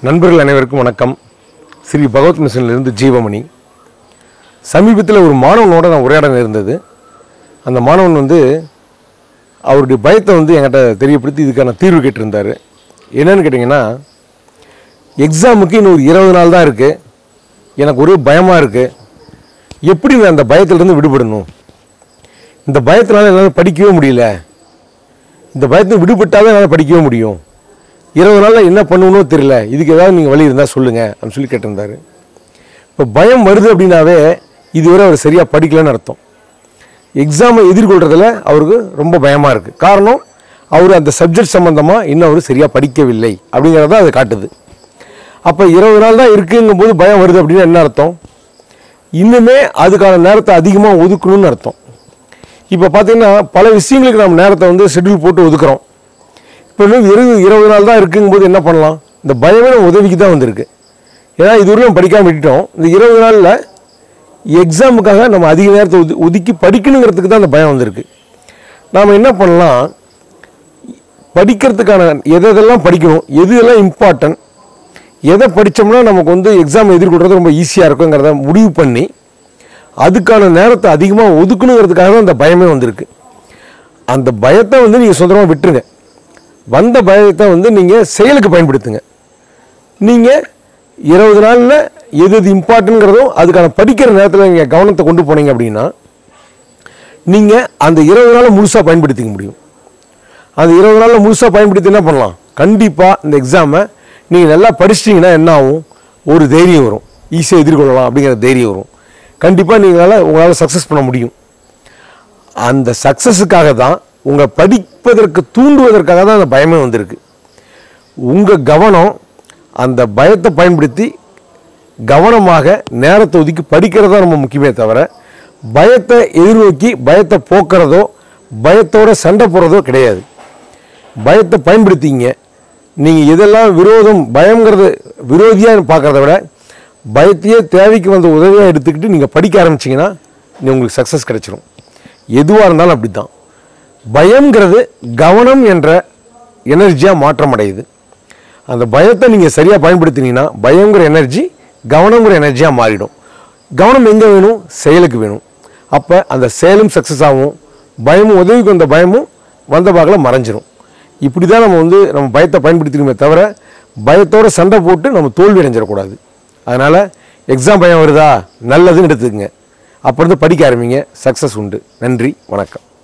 நண்பர்கள் அனைவருக்கும் வணக்கம் ஸ்ரீ பகவத் மிஷனிலிருந்து ஜீவமணி சமீபத்தில் ஒரு மாணவனோட நான் உரையாடல் இருந்தது அந்த மாணவன் வந்து அவருடைய பயத்தை வந்து என்கிட்ட தெரியப்படுத்தி இதுக்கான தீர்வு கேட்டிருந்தார் என்னன்னு கேட்டிங்கன்னா எக்ஸாமுக்கு இன்னும் ஒரு இருபது நாள் தான் இருக்குது எனக்கு ஒரே பயமாக இருக்குது எப்படி நான் அந்த பயத்திலிருந்து விடுபடணும் இந்த பயத்தினால என்னால் படிக்கவே முடியல இந்த பயத்தை விடுபட்டால் தான் என்னால் படிக்கவே முடியும் இருபது நாளில் என்ன பண்ணணும்னோ தெரியல இதுக்கு ஏதாவது நீங்கள் வழி இருந்தால் சொல்லுங்கள் அப்படின்னு சொல்லி கேட்டிருந்தாரு இப்போ பயம் வருது அப்படின்னாவே இதுவரை அவர் சரியாக படிக்கலைன்னு அர்த்தம் எக்ஸாமை எதிர்கொள்கிறதுல அவருக்கு ரொம்ப பயமாக இருக்குது காரணம் அவர் அந்த சப்ஜெக்ட் சம்மந்தமாக இன்னும் அவர் சரியாக படிக்கவில்லை அப்படிங்கிறத அது காட்டுது அப்போ இருபது நாள் தான் இருக்குங்கும் போது பயம் வருது அப்படின்னா என்ன அர்த்தம் இன்னுமே அதுக்கான நேரத்தை அதிகமாக ஒதுக்கணும்னு அர்த்தம் இப்போ பார்த்தீங்கன்னா பல விஷயங்களுக்கு நம்ம நேரத்தை வந்து ஷெட்யூல் போட்டு ஒதுக்குறோம் இப்போ இன்னும் இருபது இருபது நாள் தான் இருக்குங்கும்போது என்ன பண்ணலாம் இந்த பயமே நம்ம உதவிக்கு தான் வந்திருக்கு ஏன்னா இதுவரையும் படிக்காம விட்டுட்டோம் இந்த இருபது நாளில் எக்ஸாமுக்காக நம்ம அதிக நேரத்தை ஒது ஒதுக்கி படிக்கணுங்கிறதுக்கு தான் அந்த பயம் வந்திருக்கு நாம் என்ன பண்ணலாம் படிக்கிறதுக்கான எது எதெல்லாம் படிக்கணும் எது எல்லாம் இம்பார்ட்டன்ட் எதை படித்தோம்னா நமக்கு வந்து எக்ஸாம் எதிர்கொள்கிறது ரொம்ப ஈஸியாக இருக்குங்கிறத முடிவு பண்ணி அதுக்கான நேரத்தை அதிகமாக ஒதுக்கணுங்கிறதுக்காக தான் அந்த பயமே வந்திருக்கு அந்த பயத்தை வந்து நீங்கள் சுதந்திரமாக விட்டுருங்க வந்த பயத்தை வந்து நீங்கள் செயலுக்கு பயன்படுத்துங்க நீங்கள் இருபது நாளில் எது எது இம்பார்ட்டன்ங்கிறதோ அதுக்கான படிக்கிற நேரத்தில் நீங்கள் கவனத்தை கொண்டு போனீங்க அப்படின்னா நீங்கள் அந்த இருபது நாளை முழுசாக பயன்படுத்திக்க முடியும் அந்த இருபது நாளில் முழுசாக பயன்படுத்தி என்ன பண்ணலாம் கண்டிப்பாக இந்த எக்ஸாமை நீங்கள் நல்லா படிச்சிட்டிங்கன்னா என்ன ஆகும் ஒரு தைரியம் வரும் ஈஸியாக எதிர்கொள்ளலாம் அப்படிங்கிற தைரியம் வரும் கண்டிப்பாக நீங்களால் உங்களால் சக்ஸஸ் பண்ண முடியும் அந்த சக்ஸஸுக்காக தான் உங்களை படிப்பதற்கு தூண்டுவதற்காக தான் அந்த பயமே வந்திருக்கு உங்கள் கவனம் அந்த பயத்தை பயன்படுத்தி கவனமாக நேரத்தை ஒதுக்கி படிக்கிறது தான் ரொம்ப முக்கியமே தவிர பயத்தை எதிர்நோக்கி பயத்தை போக்குறதோ பயத்தோட சண்டை போடுறதோ கிடையாது பயத்தை பயன்படுத்திங்க நீங்கள் எதெல்லாம் விரோதம் பயங்கிறது விரோதியாக பார்க்குறத விட பயத்தையே தேவைக்கு வந்த உதவியாக எடுத்துக்கிட்டு நீங்கள் படிக்க ஆரம்பிச்சிங்கன்னா நீ உங்களுக்கு சக்ஸஸ் கிடைச்சிரும் எதுவாக இருந்தாலும் அப்படி தான் பயம்ங்கிறது கவனம் என்ற எனர்ஜியாக மாற்றம் அடையுது அந்த பயத்தை நீங்கள் சரியாக பயன்படுத்தினீங்கன்னா பயங்கிற எனர்ஜி கவனங்கிற எனர்ஜியாக மாறிடும் கவனம் எங்கே வேணும் செயலுக்கு வேணும் அப்போ அந்த செயலும் சக்ஸஸ் ஆகும் பயமும் உதவிக்கு வந்த பயமும் வந்த பாகில் மறைஞ்சிரும் இப்படி தான் நம்ம வந்து நம்ம பயத்தை பயன்படுத்திக்கணுமே தவிர பயத்தோட சண்டை போட்டு நம்ம தோல்வி அடைஞ்சிடக்கூடாது அதனால் எக்ஸாம் பயம் வருதா நல்லதுன்னு எடுத்துக்கங்க அப்போ இருந்து படிக்க ஆரம்பிங்க சக்ஸஸ் உண்டு நன்றி வணக்கம்